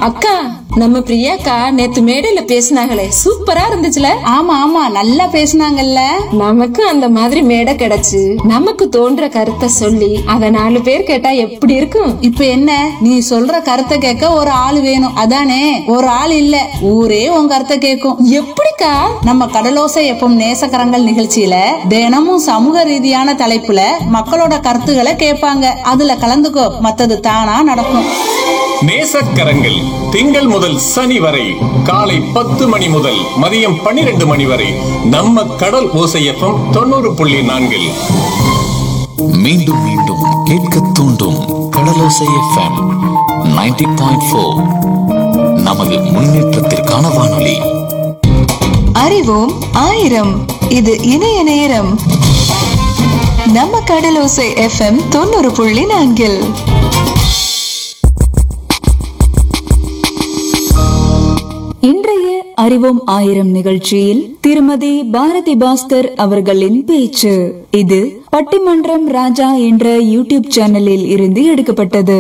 அக்கா நம்ம பிரியாக்கா நேத்து மேடையில பேசினாங்களே சூப்பரா இருந்துச்சுல ஆமா ஆமா நல்லா பேசுனாங்கல்ல நமக்கு அந்த மாதிரி மேடை கிடைச்சு நமக்கு தோன்ற கருத்தை சொல்லி அத நாலு பேர் கேட்டா எப்படி இருக்கும் இப்ப என்ன நீ சொல்ற கருத்தை கேட்க ஒரு ஆள் வேணும் அதானே ஒரு ஆள் இல்ல ஊரே உன் கருத்தை கேட்கும் எப்படிக்கா நம்ம கடலோசை எப்பம் நேசக்கரங்கள் நிகழ்ச்சியில தினமும் சமூக ரீதியான தலைப்புல மக்களோட கருத்துக்களை கேட்பாங்க அதுல கலந்துக்கோ மத்தது தானா நடக்கும் நேசக்கரங்கள் திங்கள் முதல் சனி வரை காலை பத்து மணி முதல் மதியம் பன்னிரண்டு மணி வரை நம்ம கடல் ஓசையப்பம் தொண்ணூறு புள்ளி நான்கில் மீண்டும் மீண்டும் கேட்க தூண்டும் கடலோசை எஃப்எம் நைன்டி பாயிண்ட் ஃபோர் நமது முன்னேற்றத்திற்கான வானொலி அறிவோம் ஆயிரம் இது இணைய நேரம் நம்ம கடலோசை எஃப்எம் தொண்ணூறு புள்ளி நான்கில் இன்றைய அறிவோம் ஆயிரம் நிகழ்ச்சியில் திருமதி பாரதி பாஸ்கர் அவர்களின் பேச்சு இது பட்டிமன்றம் ராஜா என்ற யூடியூப் சேனலில் இருந்து எடுக்கப்பட்டது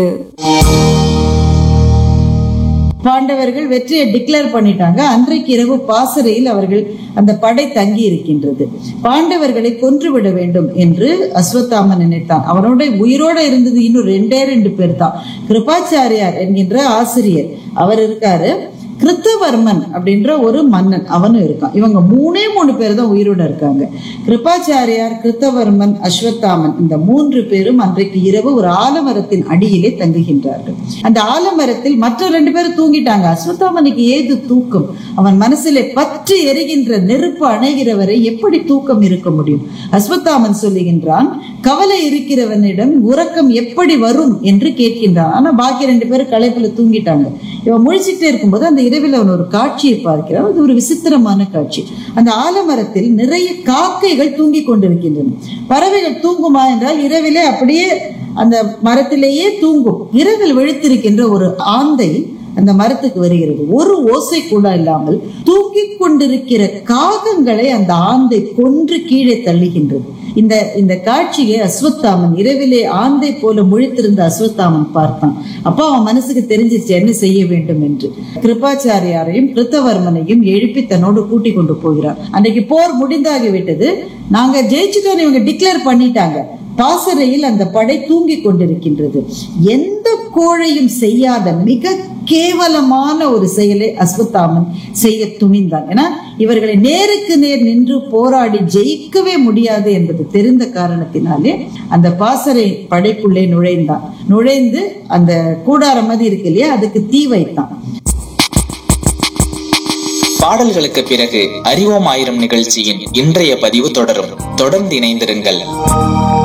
பாண்டவர்கள் வெற்றியை டிக்ளேர் பண்ணிட்டாங்க அன்றைக்கு இரவு பாசறையில் அவர்கள் அந்த படை தங்கி இருக்கின்றது பாண்டவர்களை கொன்றுவிட வேண்டும் என்று அஸ்வத்தாமன் நினைத்தான் அவனோட உயிரோட இருந்தது இன்னும் ரெண்டே ரெண்டு பேர் தான் கிருபாச்சாரியார் என்கின்ற ஆசிரியர் அவர் இருக்காரு கிருத்தவர்மன் அப்படின்ற ஒரு மன்னன் அவனும் இருக்கான் இவங்க மூணே மூணு பேர் தான் உயிரோட இருக்காங்க கிருபாச்சாரியார் கிருத்தவர்மன் அஸ்வத்தாமன் இந்த மூன்று பேரும் அன்றைக்கு இரவு ஒரு ஆலமரத்தின் அடியிலே தங்குகின்றார்கள் அந்த ஆலமரத்தில் மற்ற ரெண்டு பேரும் தூங்கிட்டாங்க அஸ்வத்தாமனுக்கு ஏது தூக்கம் அவன் மனசிலே பற்றி எரிகின்ற நெருப்பு அணைகிற வரை எப்படி தூக்கம் இருக்க முடியும் அஸ்வத்தாமன் சொல்லுகின்றான் கவலை இருக்கிறவனிடம் உறக்கம் எப்படி வரும் என்று கேட்கின்றான் ஆனா பாக்கி ரெண்டு பேரும் களைப்புல தூங்கிட்டாங்க இவன் முழிச்சிட்டே இருக்கும்போது அந்த இரவில் அவன் ஒரு காட்சியை பார்க்கிறான் அது ஒரு விசித்திரமான காட்சி அந்த ஆலமரத்தில் நிறைய காக்கைகள் தூங்கி கொண்டிருக்கின்றன பறவைகள் தூங்குமா என்றால் இரவிலே அப்படியே அந்த மரத்திலேயே தூங்கும் இரவில் விழித்திருக்கின்ற ஒரு ஆந்தை அந்த மரத்துக்கு வருகிறது ஒரு ஓசை கூட இல்லாமல் தூங்கிக் கொண்டிருக்கிற காகங்களை அந்த ஆந்தை கொன்று கீழே தள்ளுகின்றது இந்த இந்த காட்சியை அஸ்வத்தாமன் இரவிலே ஆந்தை போல முழித்திருந்த அஸ்வத்தாமன் பார்த்தான் அப்ப அவன் மனசுக்கு தெரிஞ்சிச்சு என்ன செய்ய வேண்டும் என்று கிருபாச்சாரியாரையும் கிருத்தவர்மனையும் எழுப்பி தன்னோடு கூட்டிக் கொண்டு போகிறார் அன்னைக்கு போர் முடிந்தாகி விட்டது நாங்க ஜெயிச்சுட்டோம் இவங்க டிக்ளேர் பண்ணிட்டாங்க பாசறையில் அந்த படை தூங்கிக் கொண்டிருக்கின்றது எந்த கோழையும் செய்யாத மிக கேவலமான ஒரு செயலை அஸ்வத்தாமன் செய்ய துணிந்தான் ஏன்னா இவர்களை நேருக்கு நேர் நின்று போராடி ஜெயிக்கவே முடியாது என்பது தெரிந்த காரணத்தினாலே அந்த பாசறை படைக்குள்ளே நுழைந்தான் நுழைந்து அந்த கூடாரம் மாதிரி இருக்கு இல்லையா அதுக்கு தீ வைத்தான் பாடல்களுக்கு பிறகு அறிவோம் ஆயிரம் நிகழ்ச்சியின் இன்றைய பதிவு தொடரும் தொடர்ந்து இணைந்திருங்கள்